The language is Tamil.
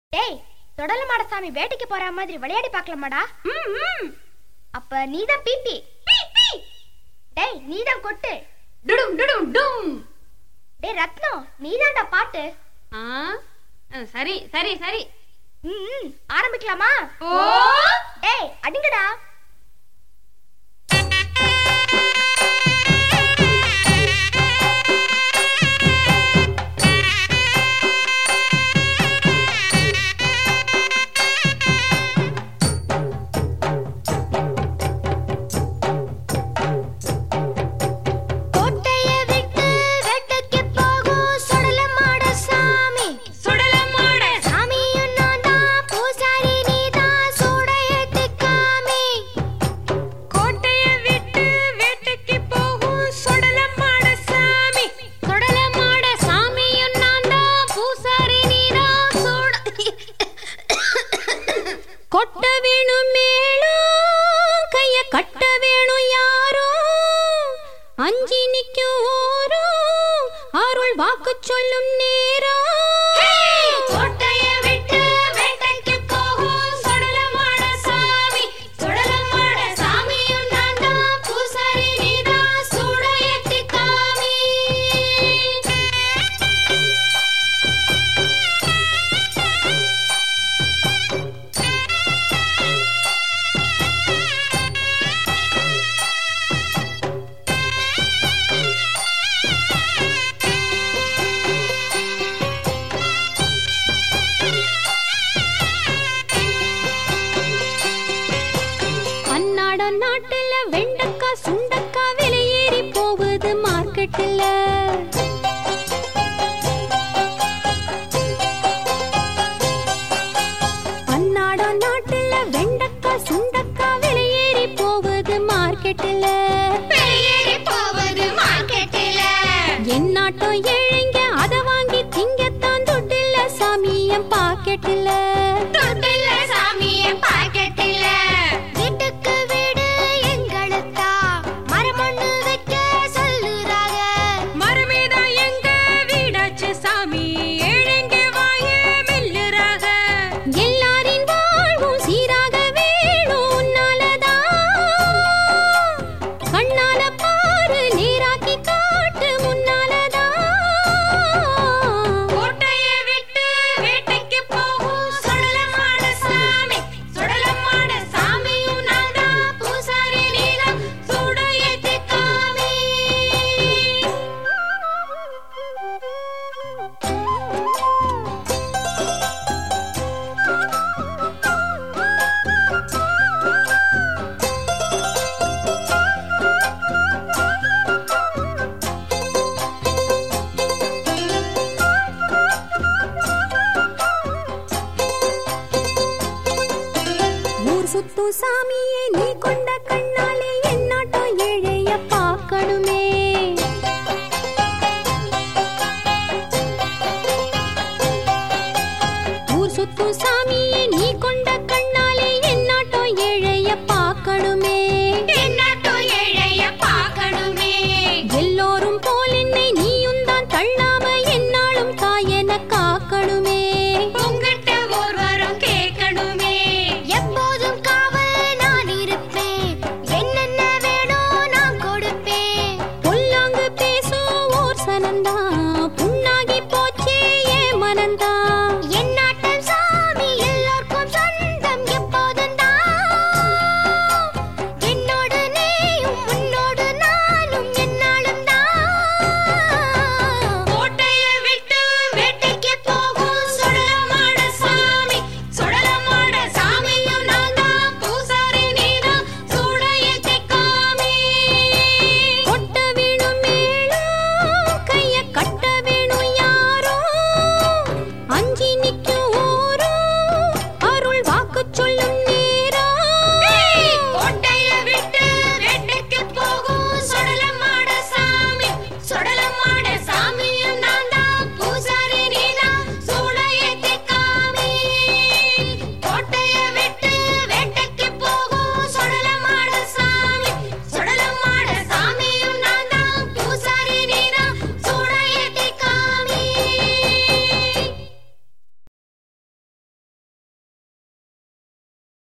டேய் தொடல மாடசாமி வேட்டைக்கு போற மாதிரி விளையாடி பார்க்கலாமாடா அப்ப நீதான் பீப்பி டேய் நீதான் கொட்டு டுடும் டுடும் டும் டேய் ரத்னம் நீதான்டா பாட்டு ஆ அஹ், சரி சரி சரி ம், ம், ஆரம்பிக்கலாமா ஓ டேய் அடிங்கடா கோட்டைய விட்டு வேட்டைக்கு போகும் சுடல மாட சாமி சுடலமாட சாமியும் நான் தான் பூசாரி நீதான் சூடையத்து காமி கோட்டைய விட்டு வேட்டைக்கு போகும் சுடலமாட சாமி சுடலமாட சாமியும் நான் தான் பூசாரி நீதான் சுட கொட்ட வேணும் மேலும் கைய கட்ட வேணும் யாரோ அஞ்சி நிக்கும் ஓரோ அருள் வாக்கு சொல்லும் நேரம் கோட்டைய விட்டு வேட்டைக்கு போகும் சுடலமாட சாமி சுடலமாட சாமியும் நான் தான் பூசாரி நீதான் சூடையத்தி காமி அன்னாட நாட்டுல வெண்டக்கா சுண்டக்கா விலையேறி போகுது மார்க்கெட்டுல அன்னாட நாட்டுல வெண்டக்கா சுண்டக்கா விலையேறி போகுது மார்க்கெட்டுல வெளியேறி போவது மார்க்கெட்டில என் நாட்டம் ஏழைங்க அத வாங்கி திங்கத்தான் துட்டில்ல சாமியம் பாக்கெட்டுல தொட்டில்ல சாமிய பாக்கெட்டில வீட்டுக்கு வீடு எங்களுக்கா மரமொண்ணு வைக்க சொல்லுறாங்க மரமேதா எங்க வீடாச்சு சாமி ஏழைங்க வாய மெல்லுறாக எல்லாரின் வாழ்வும் சீராக வேணும் உன்னாலதான் கண்ணால பாரு நேராக்கி காட்டு முன்னாலதான் கோட்டைய விட்டு வேட்டைக்கு போகும் சுடலமாட சாமி சுடலமாட சாமியும் நான் தான் பூசாரி நீதான் சுடையத்து காமி ஊர் சுத்தும் சாமியே நீ கொண்ட கண்ணா